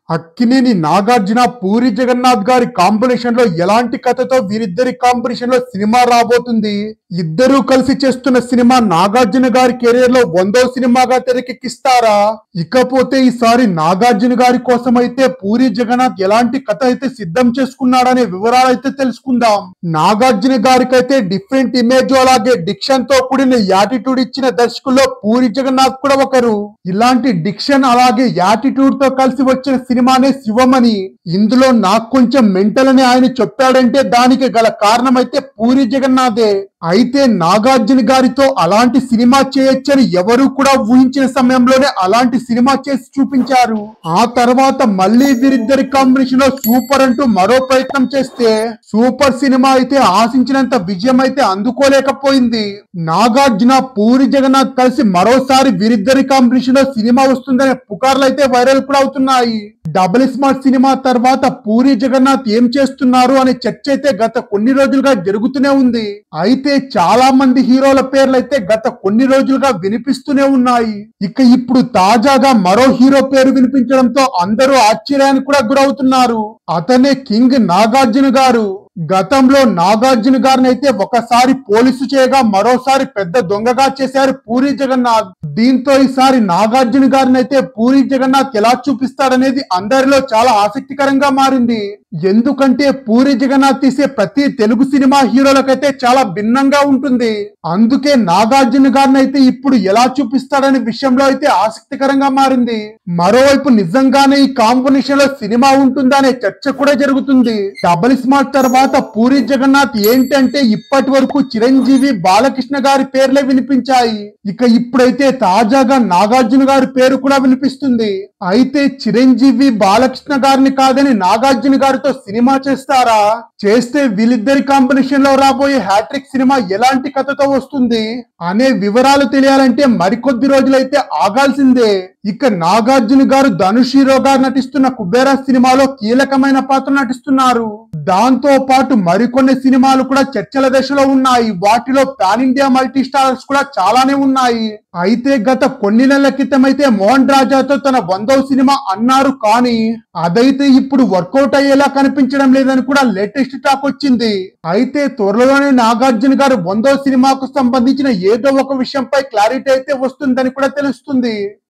అక్కినేని నాగార్జున పూరి జగన్నాథ్ గారి కాంబినేషన్ లో ఎలాంటి కథతో వీరిద్దరి కాంబినేషన్ లో సినిమా రాబోతుంది ఇద్దరూ కలిసి చేస్తున్న సినిమా నాగార్జున గారి కెరీర్ లో వందో సినిమాగా తెరకెక్కిస్తారా ఇకపోతే ఈసారి నాగార్జున గారి కోసం అయితే పూరి జగన్నాథ్ ఎలాంటి కథ అయితే సిద్ధం చేసుకున్నాడనే వివరాలు అయితే తెలుసుకుందాం నాగార్జున గారికి అయితే డిఫరెంట్ ఇమేజ్ అలాగే డిక్షన్ తో కూడిన యాటిట్యూడ్ ఇచ్చిన దర్శకుల్లో పూరి జగన్నాథ్ కూడా ఒకరు ఇలాంటి డిక్షన్ అలాగే యాటిట్యూడ్ తో కలిసి వచ్చిన సినిమానే శివమని ఇందులో నాకు కొంచెం మెంటల్ అని ఆయన చెప్పాడంటే దానికి గల కారణం అయితే పూరి జగన్నాథే అయితే నాగార్జున గారితో అలాంటి సినిమా చేయొచ్చని ఎవరు కూడా ఊహించిన సమయంలోనే అలాంటి సినిమా చేసి చూపించారు ఆ తర్వాత మళ్ళీ వీరిద్దరి కాంబినేషన్ లో సూపర్ అంటూ మరో ప్రయత్నం చేస్తే సూపర్ సినిమా అయితే ఆశించినంత విజయం అయితే అందుకోలేకపోయింది నాగార్జున పూరి జగన్నాథ్ కలిసి మరోసారి వీరిద్దరి కాంబినేషన్ లో సినిమా వస్తుందనే పుకార్లు అయితే వైరల్ కూడా అవుతున్నాయి డబుల్ స్మార్ట్ సినిమా తర్వాత పూరి జగన్నాథ్ ఏం చేస్తున్నారు అనే చర్చ అయితే గత కొన్ని రోజులుగా జరుగుతూనే ఉంది అయితే చాలా మంది హీరోల పేర్లు అయితే గత కొన్ని రోజులుగా వినిపిస్తూనే ఉన్నాయి ఇక ఇప్పుడు తాజాగా మరో హీరో పేరు వినిపించడంతో అందరూ ఆశ్చర్యానికి కూడా గురవుతున్నారు అతనే కింగ్ నాగార్జున గారు గతంలో నాగార్జున గారిని అయితే ఒకసారి పోలీసు చేయగా మరోసారి పెద్ద దొంగగా చేశారు పూరి జగన్నాథ్ దీంతో ఈసారి నాగార్జున గారిని అయితే పూరి జగన్నాథ్ ఎలా చూపిస్తాడనేది అందరిలో చాలా ఆసక్తికరంగా మారింది ఎందుకంటే పూరి జగన్నాథ్ తీసే ప్రతి తెలుగు సినిమా హీరోలకైతే చాలా భిన్నంగా ఉంటుంది అందుకే నాగార్జున గారిని అయితే ఇప్పుడు ఎలా చూపిస్తాడనే విషయంలో అయితే ఆసక్తికరంగా మారింది మరోవైపు నిజంగానే ఈ కాంబినేషన్ లో సినిమా ఉంటుందా అనే చర్చ కూడా జరుగుతుంది డబుల్ స్మార్ట్ తర్వాత పూరి జగన్నాథ్ ఏంటంటే ఇప్పటి వరకు చిరంజీవి బాలకృష్ణ గారి పేర్లే వినిపించాయి ఇక ఇప్పుడైతే తాజాగా నాగార్జున గారి పేరు కూడా వినిపిస్తుంది అయితే చిరంజీవి బాలకృష్ణ గారిని కాదని నాగార్జున గారితో సినిమా చేస్తారా చేస్తే వీళ్ళిద్దరి కాంబినేషన్ లో రాబోయే హ్యాట్రిక్ సినిమా ఎలాంటి కథతో వస్తుంది అనే వివరాలు తెలియాలంటే మరికొద్ది రోజులైతే ఆగాల్సిందే ఇక నాగార్జున గారు ధనుష్ హీరో గారు నటిస్తున్న కుబేరా సినిమాలో కీలకమైన పాత్ర నటిస్తున్నారు దాంతో పాటు మరికొన్ని సినిమాలు కూడా చర్చల దశలో ఉన్నాయి వాటిలో పాన్ ఇండియా మల్టీ స్టారర్స్ కూడా చాలానే ఉన్నాయి అయితే గత కొన్ని నెలల క్రితం అయితే మోహన్ రాజాతో తన వందవ సినిమా అన్నారు కానీ అదైతే ఇప్పుడు వర్కౌట్ అయ్యేలా కనిపించడం లేదని కూడా లేటెస్ట్ టాక్ వచ్చింది అయితే త్వరలోనే నాగార్జున గారు వందో సినిమాకు సంబంధించిన ఏదో ఒక విషయంపై క్లారిటీ అయితే వస్తుందని కూడా తెలుస్తుంది